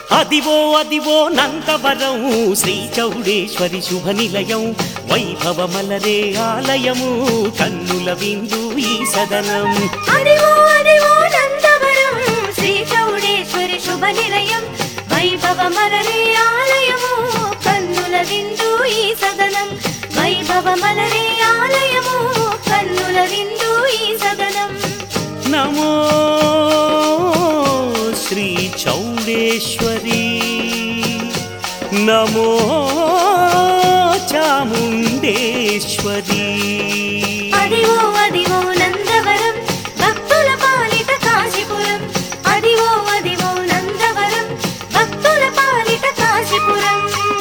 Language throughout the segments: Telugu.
అదివో అదివో నందవరం శ్రీ చౌడేశ్వరి శుభ నిలయం వైభవమలరే ఆలయము కన్నుల విందు ఈ సదనం అదివో అదివో నందవరం శ్రీ చౌడేశ్వరి శుభ నిలయం వైభవ మలరే ఆలయము కన్నుల విందు ఈ సదనం వైభవ మలరే ఆలయము కన్నుల విందు ఈ సదనం నమో శ్రీ చౌడేశ్వరి నమో చాముండేశ్వరి అదివో అదివో నందవరం భక్తుల పాలిట కాశీపురం అదివో అదివో నందవరం భక్తుల పాలిట కాశీపురం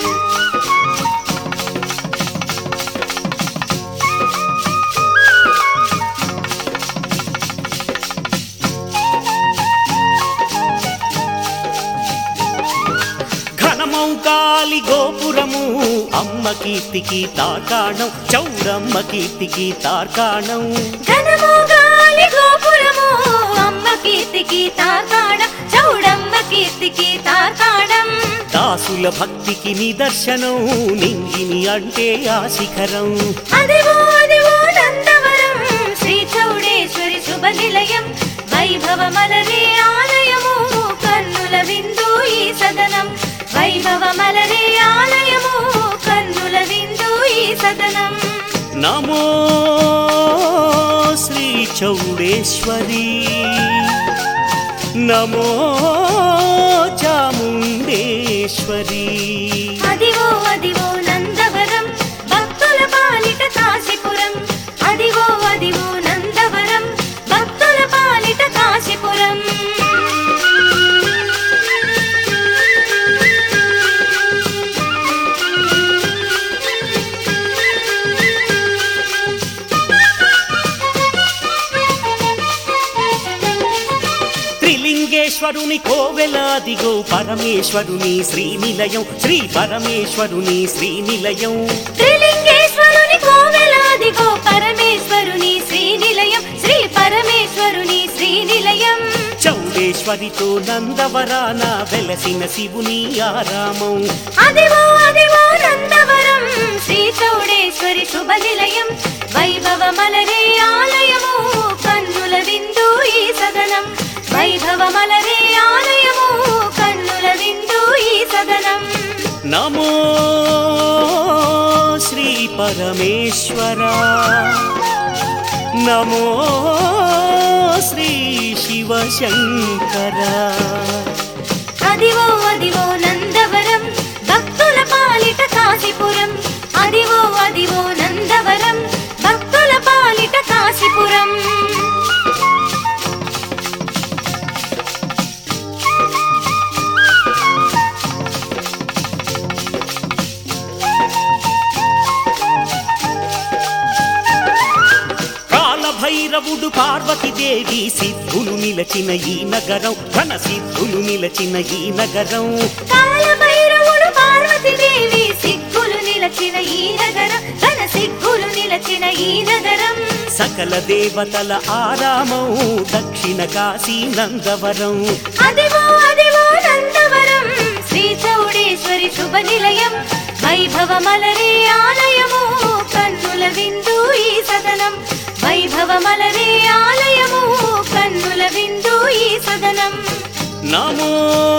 ఘనమౌ గాలి గోపురము అమ్మ కీర్తికి తార్కాణం చౌడమ్మ కీర్తికి తార్కాణం ఘనము గాలి గోపురము అమ్మ కీర్తికి తాకాడం చౌడమ్మ కీర్తికి తాకాడం దాసుల భక్తికి నిదర్శనం నింగిని అంటే ఆ శిఖరం అదివో అదివో నందవరం శ్రీ చౌడేశ్వరి శుభ నిలయం వైభవ మలరే ఆలయము కన్నుల విందు ఈ సదనం వైభవ మలరే ఆలయము కన్నుల విందు ఈ సదనం నమో శ్రీ చౌడేశ్వరి నమో చాముండేశ్వరి అదివో అదివో నందవరం భక్తుల పాలిట కాశీపురం అదివో అదివో నందవరం భక్తుల పాలిట కాశీపురం త్రిలింగేశ్వరుని కోవెలాదిగో పరమేశ్వరుని శ్రీనిలయం శ్రీ పరమేశ్వరుని శ్రీనిలయం త్రిలింగేశ్వరుని కోవెలాదిగో పరమేశ్వరుని శ్రీనిలయం శ్రీ పరమేశ్వరుని శ్రీనిలయం చౌడేశ్వరితో నందవరాన వెలసిన శివుని ఆరామం అదివో అదివో నందవరం శ్రీ చౌడేశ్వరి శుభ నిలయం వైభవ మలరే ఆలయము కన్నుల విందు ఈ సదనం వైభవ మలరే ఆలయము కన్నుల విందు ఈ సదనం నమో శ్రీ పరమేశ్వర నమో శ్రీ శివశంకర అదివో అదివో నందవరం భక్తుల పాలిట కాశీపురం అదివో అదివో నందవరం భక్తుల పాలిట కాశీపురం కాలభైరవుడు పార్వతీదేవి సిద్ధులు నిలచిన ఈ నగరం ఘన సిద్ధులు నిలచిన ఈ నగరం కాలభైరవుడు పార్వతీదేవి సిగ్గులు నిలచిన ఈ నగరం ఘన సిగ్గులు నిలచిన ఈ నగరం సకల దేవతల ఆరామం దక్షిణ కాశీ నందవరం అదివో అదివో నందవరం శ్రీ చౌడేశ్వరి శుభ నిలయం వైభవ మలరే ఆలయము కన్నుల విందు ఈ సదనం వైభవ మలరే ఆలయము కన్నుల విందు ఈ సదనం నమో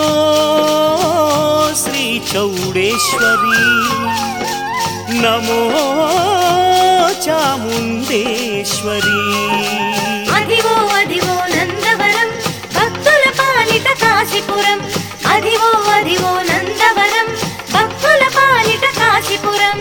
శ్రీ చౌడేశ్వరి నమో చాముండేశ్వరి అదివో అదివో నందవరం భక్తుల పాలిట కాశీపురం అదివో అదివో నందవరం భక్తుల పాలిట కాశీపురం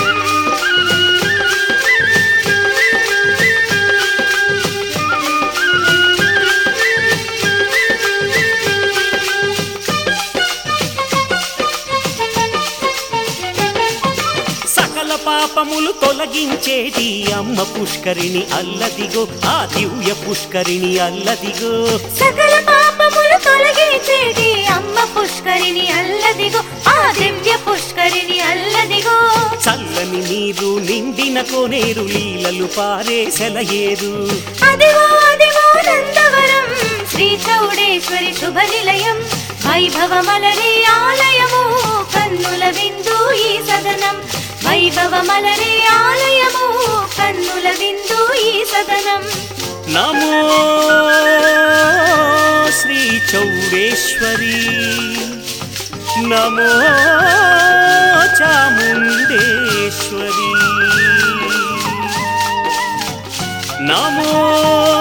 సకల పాపములు తొలగించేటి అమ్మ పుష్కరిణి అల్లదిగో ఆ దివ్య పుష్కరిణి అల్లదిగో సకల పాపములు తొలగించేటి అమ్మ పుష్కరిణి అల్లదిగో ఆ దివ్య పుష్కరిణి అల్లదిగో చల్లని నీరు నిండిన కోనేరు లీలలు పారే సెలయేరు అదివో అదివో నందవరం శ్రీ చౌడేశ్వరి శుభ నిలయం వైభవమలరే ఆలయము కన్నుల విందు ఈ సదనం వైభవమలరే ఆలయము కన్నుల విందు ఈ సదనం నమో శ్రీ చౌడేశ్వరి నమో చాముండేశ్వరి నమో